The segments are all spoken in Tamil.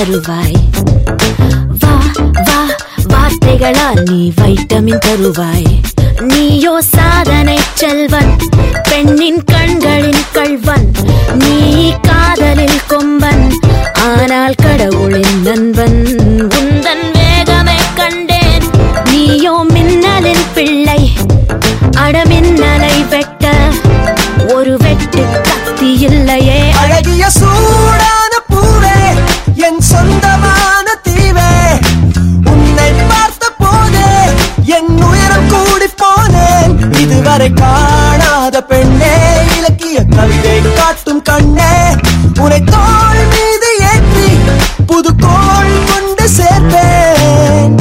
தருவாய் வா வா வார்த்தைகளால் நீ வைட்டமின் தருவாய் நீயோ சாதனை செல்வன் பெண்ணின் கண்களின் கள்வன் நீ காதலில் கொம்பன் ஆனால் கடவுளின் நண்பன் உந்தன் வேகமை கண்டேன் நீயோ மின்னலின் பிள்ளை அடமின்னலை வெட்ட ஒரு வெட்டு கத்தி இல்லையே அழகிய சூடான பூவே என் சொந்தமான தீவே உன்னை பார்த்த போதே என் உயரம் கூடி போனேன் இதுவரை காணாத பெண்ணே இலக்கிய கவிதை காட்டும் கண்ணே உன்னை தோள் மீது ஏற்றி புது கோள் கொண்டு சேர்ப்பேன்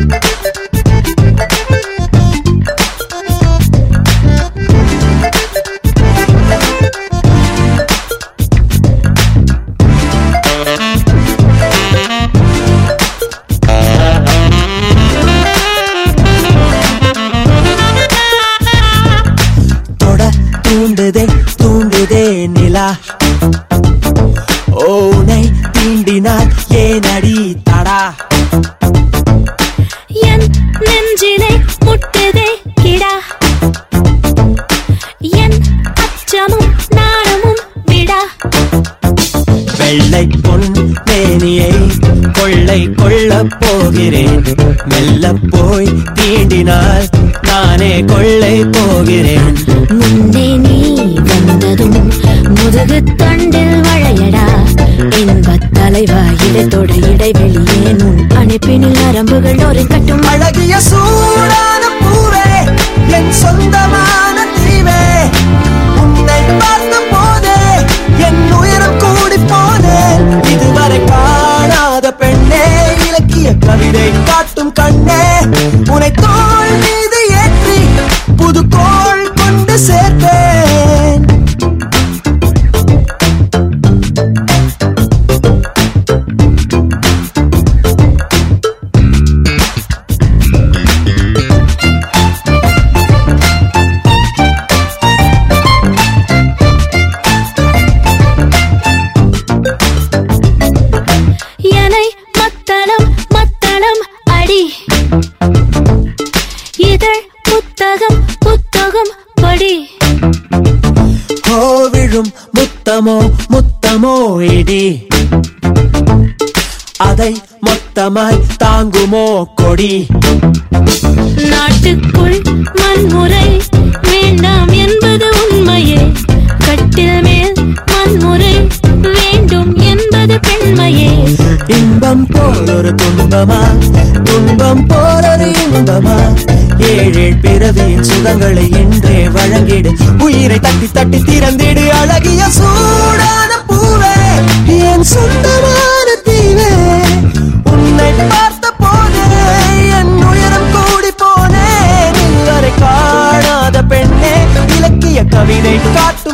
தொட தூண்டுதே தூண்டுதே நிலா ஓனை தீண்டினால் ஏனடி தடா என் நெஞ்சினை முட்டுதே கிடா என் அச்சமும் நாணமும் விடா வெள்ளை பொன் மேனியை கொள்ளை கொள்ளப் போகிறேன் மெல்ல போய் தீண்டினால் நானே கொள்ளை போகிறேன் முன்னே நீ வந்ததும் முதுகு தண்டில் வளையடா இன்பத் தலைவா இடத்தோட இடைவெளியே உன் அணைப்பினில் நரம்புகள் ஒரு கட்டும் அழகிய சூடான பூவே என் சொந்தமான தீவே உன்னை பார்த்த போதே என் உயரம் கூடி போனேன் இதுவரை காணாத பெண்ணே இலக்கிய கவிதை காட்டும் கண்ணே உன்னை தோள் மீது ஏற்றி புது கோள் கொண்டு சேர்த்தேன் எனை மத்தளம் மத்தளம் அடி இதழ் புத்தகம் புத்தகம் படி கோவிழும் முத்தமோ முத்தமோ இடி அதை மொத்தமாய் தாங்குமோ கொடி நாட்டுக்குள் வன்முறை வேண்டாம் என்பது உண்மையே கட்டில் மேல் வன்முறை வேண்டும் என்பது பெண்மையே இன்பம் போல் ஒரு துன்பமா துன்பம் போல் ஒரு இன்பமா ஏழேழ் பிறவியின் சுகங்களை என்றே வழங்கிடு உயிரை தட்டி தட்டி திறந்திடு அழகிய சூடான பூவே என் சொந்தமான தீவே உன்னை பார்த்த போதே என் உயரம் கூடி போனேன் இதுவரை காணாத பெண்ணே இலக்கிய கவிதை காட்டும்